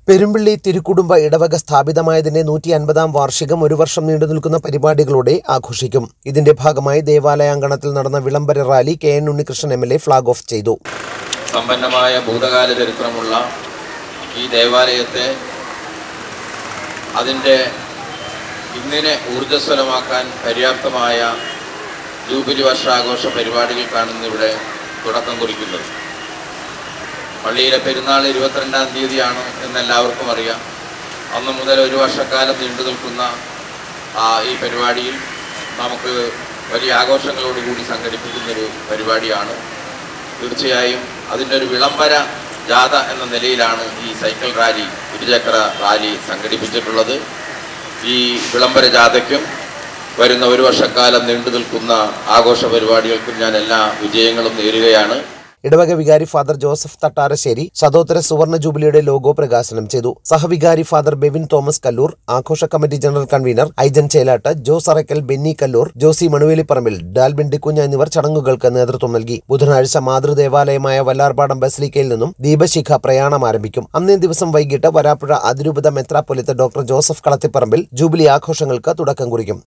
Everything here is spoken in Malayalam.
പെരുമ്പിള്ളി തിരുക്കുടുംബ ഇടവക സ്ഥാപിതമായതിന്റെ നൂറ്റി അൻപതാം വാർഷികം ഒരു വർഷം നീണ്ടു നിൽക്കുന്ന പരിപാടികളോടെ ആഘോഷിക്കും ഇതിന്റെ ഭാഗമായി ദേവാലയാങ്കണത്തിൽ നടന്ന വിളംബര rally K N Unnikrishnan M L A flag off ചെയ്തു സമ്പന്നമായ ഭൂതകാല ചരിത്രമുള്ള ഈ ദേവാലയത്തെ അതിൻ്റെ ഇന്നിനെ ഊർജ്ജസ്വലമാക്കാൻ പര്യാപ്തമായ ജൂബിലി വർഷാഘോഷ പരിപാടികൾക്കാണ് ഇന്നിവിടെ തുടക്കം കുറിക്കുന്നത് പള്ളിയിലെ പെരുന്നാൾ ഇരുപത്തിരണ്ടാം തീയതിയാണ് എന്ന് എല്ലാവർക്കും അറിയാം അന്ന് മുതൽ ഒരു വർഷക്കാലം നീണ്ടു നിൽക്കുന്ന ആ, ഈ പരിപാടിയിൽ നമുക്ക് വലിയ ആഘോഷങ്ങളോടുകൂടി സംഘടിപ്പിക്കുന്നൊരു പരിപാടിയാണ് തീർച്ചയായും അതിൻ്റെ ഒരു വിളംബര ജാഥ എന്ന നിലയിലാണ് ഈ സൈക്കിൾ റാലി ഇരുചക്ര റാലി സംഘടിപ്പിച്ചിട്ടുള്ളത് ഈ വിളംബര ജാഥയ്ക്കും വരുന്ന ഒരു വർഷക്കാലം നീണ്ടു നിൽക്കുന്ന ആഘോഷ പരിപാടികൾക്കും ഞാൻ എല്ലാ വിജയങ്ങളും നേരുകയാണ് ഇടവക വികാരി ഫാദർ ജോസഫ് തട്ടാരശ്ശേരി ശതോത്തര സുവർണ ജൂബിലിയുടെ ലോഗോ പ്രകാശനം ചെയ്തു സഹവികാരി ഫാദർ ബെവിൻ തോമസ് കല്ലൂർ ആഘോഷ committee general convener Aijan Chelatt Jose Arackal Benny Kallur Josy Manuvelipparambil Dalbin D'Cunha എന്നിവർ ചടങ്ങുകൾക്ക് നേതൃത്വം നൽകി ബുധനാഴ്ച മാതൃദേവാലയമായ വല്ലാർപാടം ബസലിക്കയിൽ നിന്നും ദീപശിഖ പ്രയാണം ആരംഭിക്കും അന്നേ ദിവസം വൈകിട്ട് വരാപ്പുഴ അതിരൂപത മെത്രാപ്പൊലിത്ത ഡോക്ടർ ജോസഫ് കളത്തിപ്പറമ്പിൽ ജൂബിലി ആഘോഷങ്ങൾക്ക് തുടക്കം കുറിക്കും